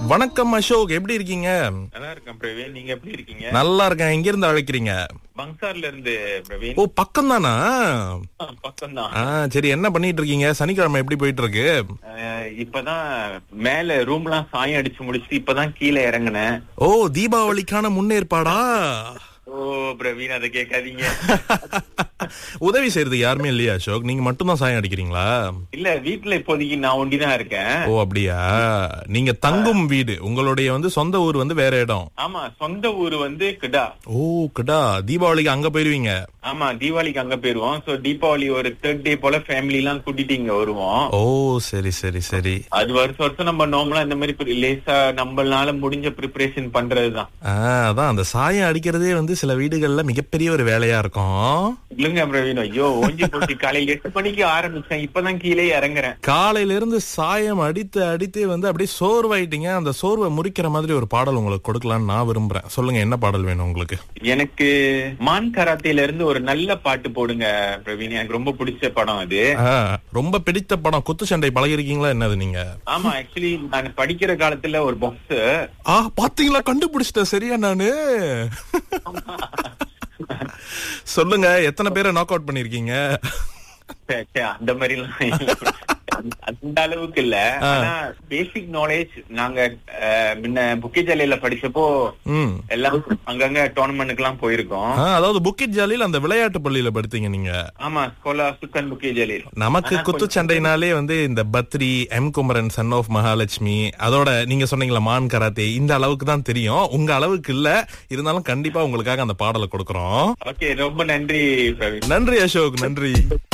வணக்கம் அசோக் எப்படி இருக்கீங்க நல்லா இருக்கேன் பிரவீன் நீங்க எப்படி இருக்கீங்க நல்லா இருக்கேன் எங்க இருந்து அழைக்கிறீங்க பங்சார்ல இருந்து பிரவீன் ஓ பக்கம் தானா பக்கம் தான் ஆ சரி என்ன பண்ணிட்டு இருக்கீங்க சனிக்கிழமை எப்படி போயிட்டு இருக்கு இப்பதான் மேல ரூம்லாம் சாயம் அடிச்சு முடிச்சுட்டு இப்பதான் கீழே இறங்குனேன் ஓ தீபாவளிக்கான முன்னேற்பாடா ஓ பிரவீன் அதை கேட்காதீங்க உதவி செய்யறது யாருமே இல்லையா அசோக் நீங்க மட்டும் தான் சாயம் அடிக்கிறீங்களா இல்ல வீட்டுல இப்போதைக்கு நான் ஒண்டிதான் இருக்கேன் ஓ அப்படியா நீங்க தங்கும் வீடு உங்களுடைய வந்து சொந்த ஊர் வந்து வேற இடம் ஆமா சொந்த ஊர் வந்து கிடா ஓ கடா தீபாவளிக்கு அங்க போயிருவீங்க ஆமா தீபாவளிக்கு அங்க போயிருவோம் சோ தீபாவளி ஒரு தேர்ட் டே போல ஃபேமிலி எல்லாம் கூட்டிட்டு இங்க வருவோம் ஓ சரி சரி சரி அது வருஷம் வருஷம் நம்ம நார்மலா இந்த மாதிரி pri- லேசா நம்மளால முடிஞ்ச ப்ரிப்பரேஷன் பண்றதுதான் ஆ, அதான் அந்த சாயம் அடிக்கிறதே வந்து சில வீடுகள்ல மிகப்பெரிய ஒரு வேலையா இருக்கும் இல்லங்க பிரவீன் ஐயோ ஓஞ்சி போச்சு காலையில எட்டு மணிக்கு ஆரம்பிச்சேன் இப்பதான் கீழே இறங்குறேன் காலையில இருந்து சாயம் அடித்து அடித்து வந்து அப்படியே சோர்வாயிட்டீங்க அந்த சோர்வை முறிக்கிற மாதிரி ஒரு பாடல் உங்களுக்கு கொடுக்கலாம்னு நான் விரும்புறேன் சொல்லுங்க என்ன பாடல் வேணும் உங்களுக்கு எனக்கு மான் கராத்தேல இருந்து ஒரு நல்ல பாட்டு போடுங்க பிரவீன் எனக்கு ரொம்ப பிடிச்ச படம் அது ஆ, ரொம்ப பிடித்த படம் குத்து சண்டை பழகிருக்கீங்களா என்னது நீங்க ஆமா ஆக்சுவலி நான் படிக்கிற காலத்துல ஒரு பாக்ஸ் ஆ பாத்தீங்களா கண்டுபிடிச்சிட்டேன் சரியா நானு சொல்லுங்க எத்தனை பேரை நாக் அவுட் பண்ணிருக்கீங்க அந்த மாதிரி எல்லாம் அந்த அளவுக்கு இல்ல ஆனா பேசிக் நாலேஜ் நாங்க அஹ், முன்ன புக்கிஜாலையில படிச்சப்போ ம் எல்லாம் அங்கங்க டோர்னமெண்ட்டுக்கு எல்லாம் போயிருக்கோம் ஆ, அதாவது புக்கிட் ஜாலியில் அந்த விளையாட்டு பள்ளியில படுத்தீங்க நீங்க ஆமா ஸ்கோலா சுக்கன் புக்கிஜாலையில் நமக்கு குத்துச்சண்டைனாலே வந்து இந்த Badri M Kumaran son of Mahalakshmi அதோட நீங்க சொன்னீங்களா மான் கராத்தே இந்த அளவுக்கு தான் தெரியும் உங்க அளவுக்கு இல்ல இருந்தாலும் கண்டிப்பா உங்களுக்காக அந்த பாடலை கொடுக்கறோம் ஓகே ரொம்ப நன்றி பிரவீன் நன்றி அசோக் நன்றி